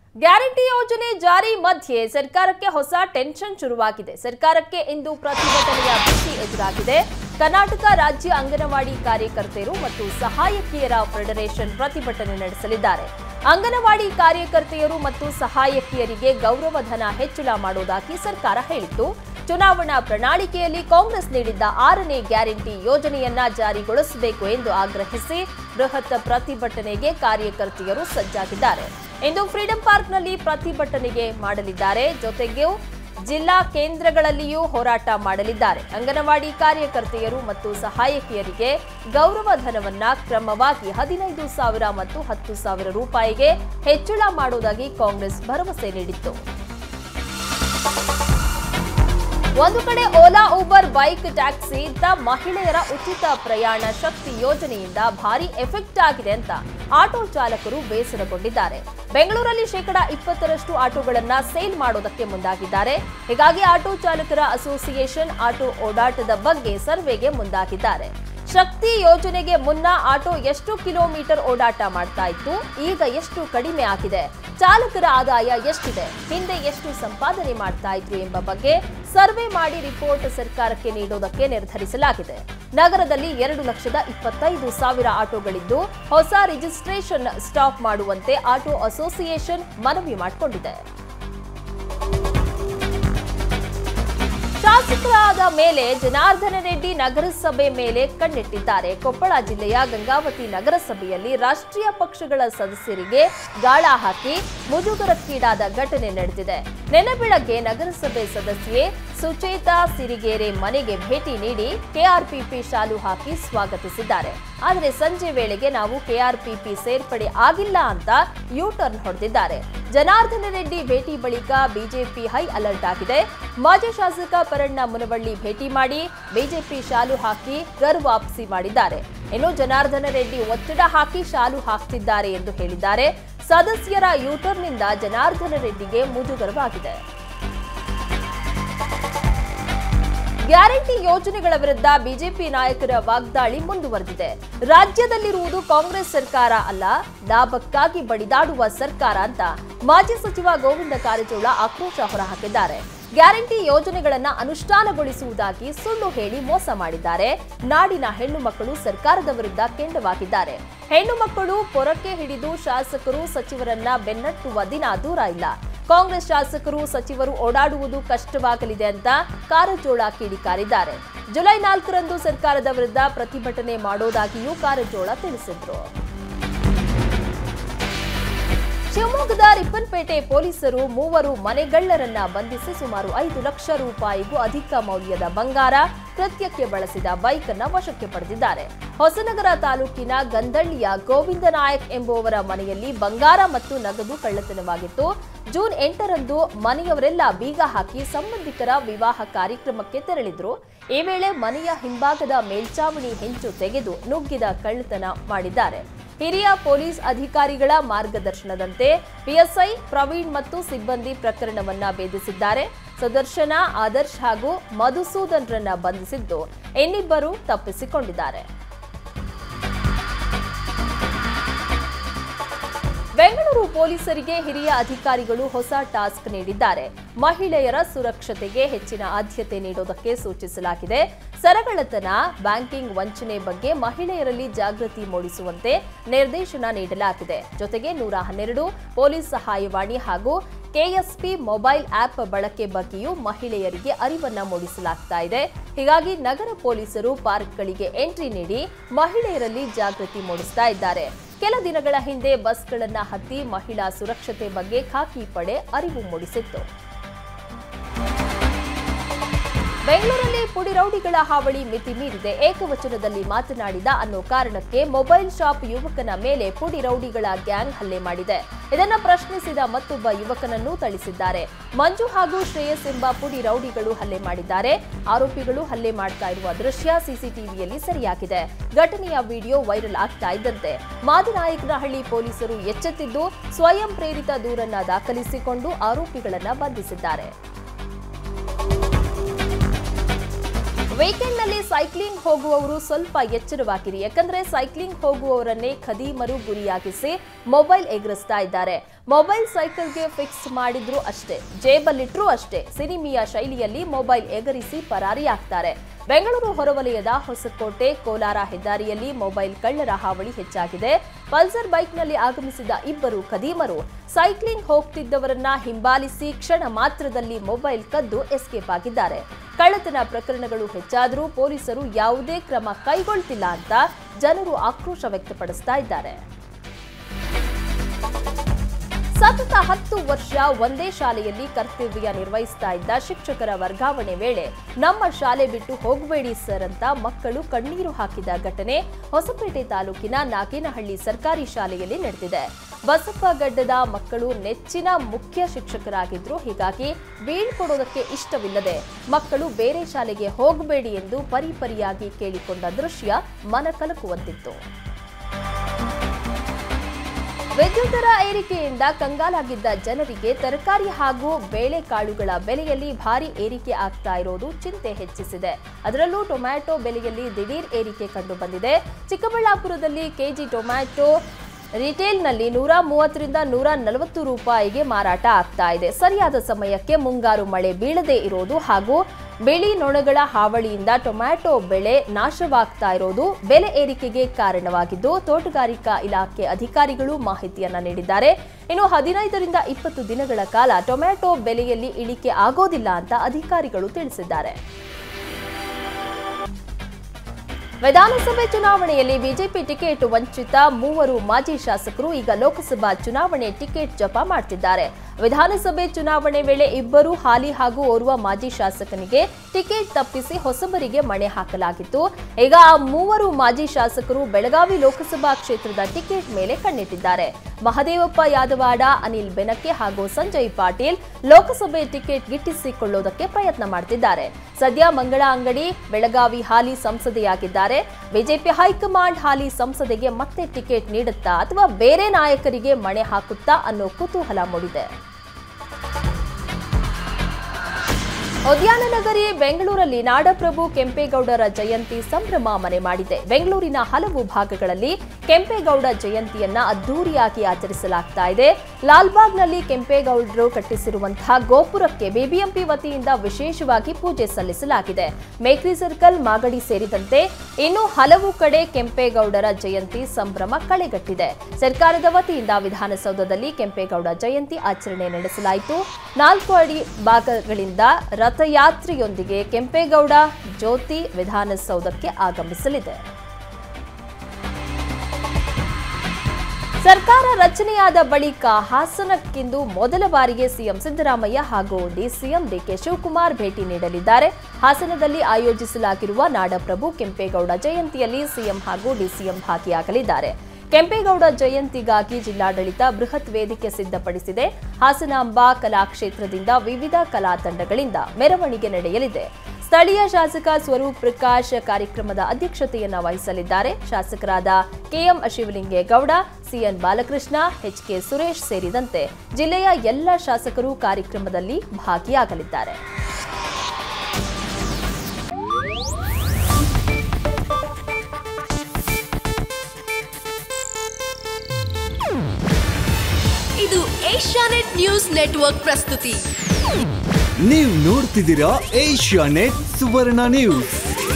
guarantee ಯೋಜನೆ ಜಾರಿ ಮಧ್ಯೆ ಸರ್ಕಾರಕ್ಕೆ ಹೊಸ ಟೆನ್ಷನ್ ಶುರುವಾಗಿದೆ ಸರ್ಕಾರಕ್ಕೆ ಇಂದು ಪ್ರತಿಭಟನೆಯ ಬಿಸಿ ಎದುರಾಗಿದೆ ಕರ್ನಾಟಕ ರಾಜ್ಯ ಅಂಗನವಾಡಿ ಕಾರ್ಯಕರ್ತೆಯರು ಮತ್ತು ಸಹಾಯಕಿಯರ ಫೆಡರೇಷನ್ ಪ್ರತಿಭಟನೆ ನಡೆಸಲಿದ್ದಾರೆ ಅಂಗನವಾಡಿ ಕಾರ್ಯಕರ್ತೆಯರು ಮತ್ತು ಸಹಾಯಕಿಯರಿಗೆ ಗೌರವಧನ ಹೆಚ್ಚಳ ಮಾಡುವುದಾಗಿ ಸರ್ಕಾರ ಹೇಳಿತ್ತು ಚುನಾವಣಾ ಪ್ರಣಾಳಿಕೆಯಲ್ಲಿ ಕಾಂಗ್ರೆಸ್ ನೀಡಿದ್ದ ಆರನೇ ಗ್ಯಾರಂಟಿ ಯೋಜನೆಯನ್ನ ಜಾರಿಗೊಳಿಸಬೇಕು ಎಂದು ಆಗ್ರಹಿಸಿ ಬೃಹತ್ ಪ್ರತಿಭಟನೆಗೆ ಕಾರ್ಯಕರ್ತೆಯರು ಸಜ್ಜಾಗಿದ್ದಾರೆ ಇಂದು ಫ್ರೀಡಂ ಪಾರ್ಕ್ನಲ್ಲಿ ಪ್ರತಿಭಟನೆಗೆ ಮಾಡಲಿದ್ದಾರೆ ಜೊತೆಗೆ ಜಿಲ್ಲಾ ಕೇಂದ್ರಗಳಲ್ಲಿಯೂ ಹೋರಾಟ ಮಾಡಲಿದ್ದಾರೆ ಅಂಗನವಾಡಿ ಕಾರ್ಯಕರ್ತೆಯರು ಮತ್ತು ಸಹಾಯಕಿಯರಿಗೆ ಗೌರವ ಧನವನ್ನ ಕ್ರಮವಾಗಿ ಹದಿನೈದು ಸಾವಿರ ಮತ್ತು ಹತ್ತು ಸಾವಿರ ರೂಪಾಯಿಗೆ ಹೆಚ್ಚಳ ಮಾಡುವುದಾಗಿ ಕಾಂಗ್ರೆಸ್ ಭರವಸೆ ನೀಡಿತ್ತು ಒಂದು ಕಡೆ ಓಲಾ ಊಬರ್ ಬೈಕ್ ಟ್ಯಾಕ್ಸಿ ಇದ್ದ ಮಹಿಳೆಯರ ಉಚಿತ ಪ್ರಯಾಣ ಶಕ್ತಿ ಯೋಜನೆಯಿಂದ ಭಾರಿ ಎಫೆಕ್ಟ್ ಆಗಿದೆ ಅಂತ ಆಟೋ ಚಾಲಕರು ಬೇಸರಗೊಂಡಿದ್ದಾರೆ ಬೆಂಗಳೂರಲ್ಲಿ ಶೇಕಡಾ ಇಪ್ಪತ್ತರಷ್ಟು ಆಟೋಗಳನ್ನ ಸೇಲ್ ಮಾಡೋದಕ್ಕೆ ಮುಂದಾಗಿದ್ದಾರೆ ಹೀಗಾಗಿ ಆಟೋ ಚಾಲಕರ ಅಸೋಸಿಯೇಷನ್ ಆಟೋ ಓಡಾಟದ ಬಗ್ಗೆ ಸರ್ವೆಗೆ ಮುಂದಾಗಿದ್ದಾರೆ ಶಕ್ತಿ ಯೋಜನೆಗೆ ಮುನ್ನ ಆಟೋ ಎಷ್ಟು ಕಿಲೋಮೀಟರ್ ಓಡಾಟ ಮಾಡ್ತಾ ಇತ್ತು ಈಗ ಎಷ್ಟು ಕಡಿಮೆ ಆಗಿದೆ ಚಾಲಕರ ಆದಾಯ ಎಷ್ಟಿದೆ ಹಿಂದೆ ಎಷ್ಟು ಸಂಪಾದನೆ ಮಾಡ್ತಾ ಇದ್ರು ಎಂಬ ಬಗ್ಗೆ ಸರ್ವೆ ಮಾಡಿ ರಿಪೋರ್ಟ್ ಸರ್ಕಾರಕ್ಕೆ ನೀಡೋದಕ್ಕೆ ನಿರ್ಧರಿಸಲಾಗಿದೆ ನಗರದಲ್ಲಿ ಎರಡು ಲಕ್ಷದ ಇಪ್ಪತ್ತೈದು ಸಾವಿರ ಆಟೋಗಳಿದ್ದು ಹೊಸ ರಿಜಿಸ್ಟ್ರೇಷನ್ ಸ್ಟಾಪ್ ಮಾಡುವಂತೆ ಆಟೋ ಅಸೋಸಿಯೇಷನ್ ಮನವಿ ಮಾಡಿಕೊಂಡಿದೆ ಶಾಸಕರಾದ ಮೇಲೆ ಜನಾರ್ದನ ರೆಡ್ಡಿ ನಗರಸಭೆ ಮೇಲೆ ಕಣ್ಣಿಟ್ಟಿದ್ದಾರೆ ಕೊಪ್ಪಳ ಜಿಲ್ಲೆಯ ಗಂಗಾವತಿ ನಗರಸಭೆಯಲ್ಲಿ ರಾಷ್ಟ್ರೀಯ ಪಕ್ಷಗಳ ಸದಸ್ಯರಿಗೆ ಗಾಳ ಹಾಕಿ ಮುಜುಗರಕ್ಕೀಡಾದ ಘಟನೆ ನಡೆದಿದೆ ನಿನ್ನೆ ಬೆಳಗ್ಗೆ ನಗರಸಭೆ ಸದಸ್ಯೆ ಸುಚೇತಾ ಸಿರಿಗೇರೆ ಮನೆಗೆ ಭೇಟಿ ನೀಡಿ ಕೆಆರ್ಪಿಪಿ ಶಾಲು ಹಾಕಿ ಸ್ವಾಗತಿಸಿದ್ದಾರೆ ಆದರೆ ಸಂಜೆ ವೇಳೆಗೆ ನಾವು ಕೆಆರ್ಪಿಪಿ ಸೇರ್ಪಡೆ ಆಗಿಲ್ಲ ಅಂತ ಯೂ ಟರ್ನ್ ಹೊಡೆದಿದ್ದಾರೆ ಜನಾರ್ದನ ರೆಡ್ಡಿ ಭೇಟಿ ಬಳಿಕ ಬಿಜೆಪಿ ಹೈ ಅಲರ್ಟ್ ಆಗಿದೆ ಮಾಜಿ ಶಾಸಕ ಪರಣ್ಣ ಮುನವಳ್ಳಿ ಭೇಟಿ ಮಾಡಿ ಬಿಜೆಪಿ ಶಾಲು ಹಾಕಿ ಗರ್ ವಾಪಸಿ ಮಾಡಿದ್ದಾರೆ ಇನ್ನು ಜನಾರ್ದನ ರೆಡ್ಡಿ ಒತ್ತಡ ಹಾಕಿ ಶಾಲು ಹಾಕ್ತಿದ್ದಾರೆ ಎಂದು ಹೇಳಿದ್ದಾರೆ ಸದಸ್ಯರ ಯೂಟರ್ನ್ನಿಂದ ಜನಾರ್ದನ ರೆಡ್ಡಿಗೆ ಮುಜುಗರವಾಗಿದೆ ಗ್ಯಾರಂಟಿ ಯೋಜನೆಗಳ ವಿರುದ್ಧ ಬಿಜೆಪಿ ನಾಯಕರ ವಾಗ್ದಾಳಿ ಮುಂದುವರೆದಿದೆ ರಾಜ್ಯದಲ್ಲಿರುವುದು ಕಾಂಗ್ರೆಸ್ ಸರ್ಕಾರ ಅಲ್ಲ ಲಾಭಕ್ಕಾಗಿ ಬಡಿದಾಡುವ ಸರ್ಕಾರ ಅಂತ ಮಾಜಿ ಸಚಿವ ಗೋವಿಂದ ಕಾರಜೋಳ ಆಕ್ರೋಶ ಹೊರಹಾಕಿದ್ದಾರೆ ಗ್ಯಾರಂಟಿ ಯೋಜನೆಗಳನ್ನ ಅನುಷ್ಠಾನಗೊಳಿಸುವುದಾಗಿ ಸುಳ್ಳು ಹೇಳಿ ಮೋಸ ಮಾಡಿದ್ದಾರೆ ನಾಡಿನ ಹೆಣ್ಣು ಮಕ್ಕಳು ಸರ್ಕಾರದ ವಿರುದ್ಧ ಕೆಂಡವಾಗಿದ್ದಾರೆ ಹೆಣ್ಣು ಮಕ್ಕಳು ಪೊರಕೆ ಹಿಡಿದು ಶಾಸಕರು ಸಚಿವರನ್ನ ಬೆನ್ನಟ್ಟುವ ದಿನ ದೂರ ಇಲ್ಲ ಕಾಂಗ್ರೆಸ್ ಶಾಸಕರು ಸಚಿವರು ಓಡಾಡುವುದು ಕಷ್ಟವಾಗಲಿದೆ ಅಂತ ಕಾರಜೋಳ ಕಿಡಿಕಾರಿದ್ದಾರೆ ಜುಲೈ ನಾಲ್ಕರಂದು ಸರ್ಕಾರದ ವಿರುದ್ಧ ಪ್ರತಿಭಟನೆ ಮಾಡೋದಾಗಿಯೂ ಕಾರಜೋಳ ತಿಳಿಸಿದ್ರು ಶಿವಮೊಗ್ಗದ ರಿಪ್ಪನ್ಪೇಟೆ ಪೊಲೀಸರು ಮೂವರು ಮನೆಗಳ್ಳರನ್ನ ಬಂಧಿಸಿ ಸುಮಾರು ಐದು ಲಕ್ಷ ರೂಪಾಯಿಗೂ ಅಧಿಕ ಮೌಲ್ಯದ ಬಂಗಾರ ಕೃತ್ಯಕ್ಕೆ ಬಳಸಿದ ಬೈಕ್ ಅನ್ನ ವಶಕ್ಕೆ ಪಡೆದಿದ್ದಾರೆ ಹೊಸನಗರ ತಾಲೂಕಿನ ಗಂದಳ್ಳಿಯ ಗೋವಿಂದ ನಾಯಕ್ ಎಂಬುವವರ ಮನೆಯಲ್ಲಿ ಬಂಗಾರ ಮತ್ತು ನಗದು ಕಳ್ಳತನವಾಗಿತ್ತು ಜೂನ್ ಎಂಟರಂದು ಮನೆಯವರೆಲ್ಲ ಬೀಗ ಹಾಕಿ ಸಂಬಂಧಿಕರ ವಿವಾಹ ಕಾರ್ಯಕ್ರಮಕ್ಕೆ ತೆರಳಿದ್ರು ಈ ವೇಳೆ ಮನೆಯ ಹಿಂಭಾಗದ ಮೇಲ್ಚಾವಣಿ ಹೆಂಚು ತೆಗೆದು ನುಗ್ಗಿದ ಕಳ್ಳತನ ಮಾಡಿದ್ದಾರೆ ಹಿರಿಯ ಪೊಲೀಸ್ ಅಧಿಕಾರಿಗಳ ಮಾರ್ಗದರ್ಶನದಂತೆ ಪಿಎಸ್ಐ ಪ್ರವೀಣ್ ಮತ್ತು ಸಿಬ್ಬಂದಿ ಪ್ರಕರಣವನ್ನ ಭೇದಿಸಿದ್ದಾರೆ ಸುದರ್ಶನ ಆದರ್ಶ್ ಹಾಗೂ ಮಧುಸೂದನ್ರನ್ನ ಬಂಧಿಸಿದ್ದು ಇನ್ನಿಬ್ಬರು ತಪ್ಪಿಸಿಕೊಂಡಿದ್ದಾರೆ ಬೆಂಗಳೂರು ಪೊಲೀಸರಿಗೆ ಹಿರಿಯ ಅಧಿಕಾರಿಗಳು ಹೊಸ ಟಾಸ್ಕ್ ನೀಡಿದ್ದಾರೆ ಮಹಿಳೆಯರ ಸುರಕ್ಷತೆಗೆ ಹೆಚ್ಚಿನ ಆದ್ಯತೆ ನೀಡೋದಕ್ಕೆ ಸೂಚಿಸಲಾಗಿದೆ ಸರಗಳತನ ಬ್ಯಾಂಕಿಂಗ್ ವಂಚನೆ ಬಗ್ಗೆ ಮಹಿಳೆಯರಲ್ಲಿ ಜಾಗೃತಿ ಮೂಡಿಸುವಂತೆ ನಿರ್ದೇಶನ ನೀಡಲಾಗಿದೆ ಜೊತೆಗೆ ನೂರ ಹನ್ನೆರಡು ಪೊಲೀಸ್ ಸಹಾಯವಾಣಿ ಹಾಗೂ ಕೆಎಸ್ಪಿ ಮೊಬೈಲ್ ಆಪ್ ಬಳಕೆ ಬಗ್ಗೆಯೂ ಮಹಿಳೆಯರಿಗೆ ಅರಿವನ್ನ ಮೂಡಿಸಲಾಗ್ತಾ ಇದೆ ಹೀಗಾಗಿ ನಗರ ಪೊಲೀಸರು ಪಾರ್ಕ್ಗಳಿಗೆ ಎಂಟ್ರಿ ನೀಡಿ ಮಹಿಳೆಯರಲ್ಲಿ ಜಾಗೃತಿ ಮೂಡಿಸ್ತಾ ಇದ್ದಾರೆ ಕೆಲ ದಿನಗಳ ಹಿಂದೆ ಬಸ್ಗಳನ್ನ ಹತ್ತಿ ಮಹಿಳಾ ಸುರಕ್ಷತೆ ಬಗ್ಗೆ ಖಾಕಿ ಪಡೆ ಅರಿವು ಮೂಡಿಸಿತ್ತು ಬೆಂಗಳೂರಲ್ಲಿ ಪುಡಿ ರೌಡಿಗಳ ಹಾವಳಿ ಮಿತಿ ಮೀರಿದೆ ಏಕವಚನದಲ್ಲಿ ಮಾತನಾಡಿದ ಅನ್ನೋ ಕಾರಣಕ್ಕೆ ಮೊಬೈಲ್ ಶಾಪ್ ಯುವಕನ ಮೇಲೆ ಪುಡಿ ರೌಡಿಗಳ ಗ್ಯಾಂಗ್ ಹಲ್ಲೆ ಮಾಡಿದೆ ಇದನ್ನ ಪ್ರಶ್ನಿಸಿದ ಮತ್ತೊಬ್ಬ ಯುವಕನನ್ನು ಥಳಿಸಿದ್ದಾರೆ ಮಂಜು ಹಾಗೂ ಶ್ರೇಯಸ್ ಎಂಬ ಪುಡಿ ರೌಡಿಗಳು ಹಲ್ಲೆ ಮಾಡಿದ್ದಾರೆ ಆರೋಪಿಗಳು ಹಲ್ಲೆ ಮಾಡ್ತಾ ಇರುವ ದೃಶ್ಯ ಸಿಸಿಟಿವಿಯಲ್ಲಿ ಸೆರೆಯಾಗಿದೆ ಘಟನೆಯ ವಿಡಿಯೋ ವೈರಲ್ ಆಗ್ತಾ ಇದ್ದಂತೆ ಮಾದನಾಯಕನಹಳ್ಳಿ ಪೊಲೀಸರು ಎಚ್ಚೆತ್ತಿದ್ದು ಸ್ವಯಂ ಪ್ರೇರಿತ ದೂರನ್ನ ದಾಖಲಿಸಿಕೊಂಡು ಆರೋಪಿಗಳನ್ನ ಬಂಧಿಸಿದ್ದಾರೆ ವೀಕೆಂಡ್ನಲ್ಲಿ ಸೈಕ್ಲಿಂಗ್ ಹೋಗುವವರು ಸ್ವಲ್ಪ ಎಚ್ಚರವಾಗಿರಿ ಯಾಕಂದ್ರೆ ಸೈಕ್ಲಿಂಗ್ ಹೋಗುವವರನ್ನೇ ಖದೀಮರು ಗುರಿಯಾಗಿಸಿ ಮೊಬೈಲ್ ಎಗರಿಸ್ತಾ ಇದ್ದಾರೆ ಮೊಬೈಲ್ ಸೈಕಲ್ಗೆ ಫಿಕ್ಸ್ ಮಾಡಿದ್ರು ಅಷ್ಟೇ ಜೇಬಲ್ಲಿಟ್ರೂ ಅಷ್ಟೇ ಸಿನಿಮಿಯ ಶೈಲಿಯಲ್ಲಿ ಮೊಬೈಲ್ ಎಗರಿಸಿ ಪರಾರಿಯಾಗ್ತಾರೆ ಬೆಂಗಳೂರು ಹೊರವಲಯದ ಹೊಸಕೋಟೆ ಕೋಲಾರ ಹೆದ್ದಾರಿಯಲ್ಲಿ ಮೊಬೈಲ್ ಕಳ್ಳರ ಹಾವಳಿ ಹೆಚ್ಚಾಗಿದೆ ಪಲ್ಸರ್ ಬೈಕ್ನಲ್ಲಿ ಆಗಮಿಸಿದ ಇಬ್ಬರು ಖದೀಮರು ಸೈಕ್ಲಿಂಗ್ ಹೋಗ್ತಿದ್ದವರನ್ನ ಹಿಂಬಾಲಿಸಿ ಕ್ಷಣ ಮಾತ್ರದಲ್ಲಿ ಮೊಬೈಲ್ ಕದ್ದು ಎಸ್ಕೇಪ್ ಆಗಿದ್ದಾರೆ ಕಳ್ಳತನ ಪ್ರಕರಣಗಳು ಹೆಚ್ಚಾದರೂ ಪೊಲೀಸರು ಯಾವುದೇ ಕ್ರಮ ಕೈಗೊಳ್ತಿಲ್ಲ ಅಂತ ಜನರು ಆಕ್ರೋಶ ವ್ಯಕ್ತಪಡಿಸ್ತಾ ಇದ್ದಾರೆ ಸತತ ಹತ್ತು ವರ್ಷ ಒಂದೇ ಶಾಲೆಯಲ್ಲಿ ಕರ್ತವ್ಯ ನಿರ್ವಹಿಸ್ತಾ ಇದ್ದ ಶಿಕ್ಷಕರ ವರ್ಗಾವಣೆ ವೇಳೆ ನಮ್ಮ ಶಾಲೆ ಬಿಟ್ಟು ಹೋಗಬೇಡಿ ಸರ್ ಅಂತ ಮಕ್ಕಳು ಕಣ್ಣೀರು ಹಾಕಿದ ಘಟನೆ ಹೊಸಪೇಟೆ ತಾಲೂಕಿನ ನಾಗೇನಹಳ್ಳಿ ಸರ್ಕಾರಿ ಶಾಲೆಯಲ್ಲಿ ನಡೆದಿದೆ ಬಸಪ್ಪಗಡ್ಡದ ಮಕ್ಕಳು ನೆಚ್ಚಿನ ಮುಖ್ಯ ಶಿಕ್ಷಕರಾಗಿದ್ರು ಹೀಗಾಗಿ ಬೀಳ್ಕೊಡೋದಕ್ಕೆ ಇಷ್ಟವಿಲ್ಲದೆ ಮಕ್ಕಳು ಬೇರೆ ಶಾಲೆಗೆ ಹೋಗಬೇಡಿ ಎಂದು ಪರಿಪರಿಯಾಗಿ ಕೇಳಿಕೊಂಡ ದೃಶ್ಯ ಮನಕಲಕುವಂತಿತ್ತು ವಿದ್ಯುತ್ ದರ ಏರಿಕೆಯಿಂದ ಕಂಗಾಲಾಗಿದ್ದ ಜನರಿಗೆ ತರಕಾರಿ ಹಾಗೂ ಬೇಳೆಕಾಳುಗಳ ಬೆಲೆಯಲ್ಲಿ ಭಾರಿ ಏರಿಕೆ ಆಗ್ತಾ ಇರೋದು ಚಿಂತೆ ಹೆಚ್ಚಿಸಿದೆ ಅದರಲ್ಲೂ ಟೊಮ್ಯಾಟೊ ಬೆಲೆಯಲ್ಲಿ ದಿಢೀರ್ ಏರಿಕೆ ಕಂಡು ಬಂದಿದೆ ಚಿಕ್ಕಬಳ್ಳಾಪುರದಲ್ಲಿ ಕೆಜಿ ಟೊಮ್ಯಾಟೊ ರಿಟೇಲ್ನಲ್ಲಿ ನೂರ ಮೂವತ್ತರಿಂದ ನೂರ ನಲವತ್ತು ರೂಪಾಯಿಗೆ ಮಾರಾಟ ಆಗ್ತಾ ಇದೆ ಸರಿಯಾದ ಸಮಯಕ್ಕೆ ಮುಂಗಾರು ಮಳೆ ಬೀಳದೇ ಇರೋದು ಹಾಗೂ ಬಿಳಿ ನೊಣಗಳ ಹಾವಳಿಯಿಂದ ಟೊಮ್ಯಾಟೊ ಬೆಳೆ ನಾಶವಾಗ್ತಾ ಇರೋದು ಬೆಲೆ ಏರಿಕೆಗೆ ಕಾರಣವಾಗಿದ್ದು ತೋಟಗಾರಿಕಾ ಇಲಾಖೆ ಅಧಿಕಾರಿಗಳು ಮಾಹಿತಿಯನ್ನ ನೀಡಿದ್ದಾರೆ ಇನ್ನು ಹದಿನೈದರಿಂದ ಇಪ್ಪತ್ತು ದಿನಗಳ ಕಾಲ ಟೊಮ್ಯಾಟೊ ಬೆಲೆಯಲ್ಲಿ ಇಳಿಕೆ ಆಗೋದಿಲ್ಲ ಅಂತ ಅಧಿಕಾರಿಗಳು ತಿಳಿಸಿದ್ದಾರೆ ವಿಧಾನಸಭೆ ಚುನಾವಣೆಯಲ್ಲಿ ಬಿಜೆಪಿ ಟಿಕೆಟ್ ವಂಚಿತ ಮೂವರು ಮಾಜಿ ಶಾಸಕರು ಈಗ ಲೋಕಸಭಾ ಚುನಾವಣೆ ಟಿಕೆಟ್ ಜಪ ಮಾಡ್ತಿದ್ದಾರೆ ವಿಧಾನಸಭೆ ಚುನಾವಣೆ ವೇಳೆ ಇಬ್ಬರು ಹಾಲಿ ಹಾಗೂ ಓರ್ವ ಮಾಜಿ ಶಾಸಕನಿಗೆ ಟಿಕೆಟ್ ತಪ್ಪಿಸಿ ಹೊಸಬರಿಗೆ ಮಣೆ ಹಾಕಲಾಗಿತ್ತು ಈಗ ಆ ಮೂವರು ಮಾಜಿ ಶಾಸಕರು ಬೆಳಗಾವಿ ಲೋಕಸಭಾ ಕ್ಷೇತ್ರದ ಟಿಕೆಟ್ ಮೇಲೆ ಕಣ್ಣಿಟ್ಟಿದ್ದಾರೆ ಮಹದೇವಪ್ಪ ಯಾದವಾಡ ಅನಿಲ್ ಬೆನಕೆ ಹಾಗೂ ಸಂಜಯ್ ಪಾಟೀಲ್ ಲೋಕಸಭೆ ಟಿಕೆಟ್ ಗಿಟ್ಟಿಸಿಕೊಳ್ಳೋದಕ್ಕೆ ಪ್ರಯತ್ನ ಮಾಡ್ತಿದ್ದಾರೆ ಸದ್ಯ ಮಂಗಳ ಅಂಗಡಿ ಬೆಳಗಾವಿ ಹಾಲಿ ಸಂಸದೆಯಾಗಿದ್ದಾರೆ ಬಿಜೆಪಿ ಹೈಕಮಾಂಡ್ ಹಾಲಿ ಸಂಸದೆಗೆ ಮತ್ತೆ ಟಿಕೆಟ್ ನೀಡುತ್ತಾ ಅಥವಾ ಬೇರೆ ನಾಯಕರಿಗೆ ಮಣೆ ಹಾಕುತ್ತಾ ಅನ್ನೋ ಕುತೂಹಲ ಮೂಡಿದೆ ಉದ್ಯಾನ ನಗರಿ ಬೆಂಗಳೂರಲ್ಲಿ ನಾಡಪ್ರಭು ಕೆಂಪೇಗೌಡರ ಜಯಂತಿ ಸಂಭ್ರಮ ಮನೆ ಮಾಡಿದೆ ಬೆಂಗಳೂರಿನ ಹಲವು ಭಾಗಗಳಲ್ಲಿ ಕೆಂಪೇಗೌಡ ಜಯಂತಿಯನ್ನ ಅದ್ದೂರಿಯಾಗಿ ಆಚರಿಸಲಾಗ್ತಾ ಇದೆ ಲಾಲ್ಬಾಗ್ನಲ್ಲಿ ಕೆಂಪೇಗೌಡರು ಕಟ್ಟಿಸಿರುವಂತಹ ಗೋಪುರಕ್ಕೆ ಬಿಬಿಎಂಪಿ ವತಿಯಿಂದ ವಿಶೇಷವಾಗಿ ಪೂಜೆ ಸಲ್ಲಿಸಲಾಗಿದೆ ಮೇಕ್ರಿ ಸರ್ಕಲ್ ಮಾಗಡಿ ಸೇರಿದಂತೆ ಇನ್ನು ಹಲವು ಕಡೆ ಕೆಂಪೇಗೌಡರ ಜಯಂತಿ ಸಂಭ್ರಮ ಕಳೆಗಟ್ಟಿದೆ ಸರ್ಕಾರದ ವತಿಯಿಂದ ವಿಧಾನಸೌಧದಲ್ಲಿ ಕೆಂಪೇಗೌಡ ಜಯಂತಿ ಆಚರಣೆ ನಡೆಸಲಾಯಿತು ನಾಲ್ಕು ಅಡಿ ಭಾಗಗಳಿಂದ ರಥಯಾತ್ರೆಯೊಂದಿಗೆ ಕೆಂಪೇಗೌಡ ಜ್ಯೋತಿ ವಿಧಾನಸೌಧಕ್ಕೆ ಆಗಮಿಸಲಿದೆ ಸರ್ಕಾರ ರಚನೆಯಾದ ಬಳಿಕ ಹಾಸನಕ್ಕಿಂದು ಮೊದಲ ಬಾರಿಗೆ ಸಿಎಂ ಸಿದ್ದರಾಮಯ್ಯ ಹಾಗೂ ಡಿಸಿಎಂ ಡಿಕೆ ಶಿವಕುಮಾರ್ ಭೇಟಿ ನೀಡಲಿದ್ದಾರೆ ಹಾಸನದಲ್ಲಿ ಆಯೋಜಿಸಲಾಗಿರುವ ನಾಡಪ್ರಭು ಕೆಂಪೇಗೌಡ ಜಯಂತಿಯಲ್ಲಿ ಸಿಎಂ ಹಾಗೂ ಡಿಸಿಎಂ ಭಾಗಿಯಾಗಲಿದ್ದಾರೆ ಕೆಂಪೇಗೌಡ ಜಯಂತಿಗಾಗಿ ಜಿಲ್ಲಾಡಳಿತ ಬೃಹತ್ ವೇದಿಕೆ ಸಿದ್ಧಪಡಿಸಿದೆ ಹಾಸನಾಂಬ ಕಲಾಕ್ಷೇತ್ರದಿಂದ ವಿವಿಧ ಕಲಾ ತಂಡಗಳಿಂದ ಮೆರವಣಿಗೆ ನಡೆಯಲಿದೆ ಸ್ಥಳೀಯ ಶಾಸಕ ಸ್ವರೂಪ್ ಪ್ರಕಾಶ್ ಕಾರ್ಯಕ್ರಮದ ಅಧ್ಯಕ್ಷತೆಯನ್ನ ವಹಿಸಲಿದ್ದಾರೆ ಶಾಸಕರಾದ KM Shivalingegowda CN Balakrishna HK Suresh ಸೇರಿದಂತೆ ಜಿಲ್ಲೆಯ ಎಲ್ಲ ಶಾಸಕರು ಕಾರ್ಯಕ್ರಮದಲ್ಲಿ ಭಾಗಿಯಾಗಲಿದ್ದಾರೆ ಇದು ಏಷ್ಯಾನೆಟ್ ನ್ಯೂಸ್ ನೆಟ್ವರ್ಕ್ ಪ್ರಸ್ತುತಿ ನೀವು ನೋಡ್ತಿದ್ದೀರಾ ಏಷ್ಯಾ ನೆಟ್ ಸುವರ್ಣ ನ್ಯೂಸ್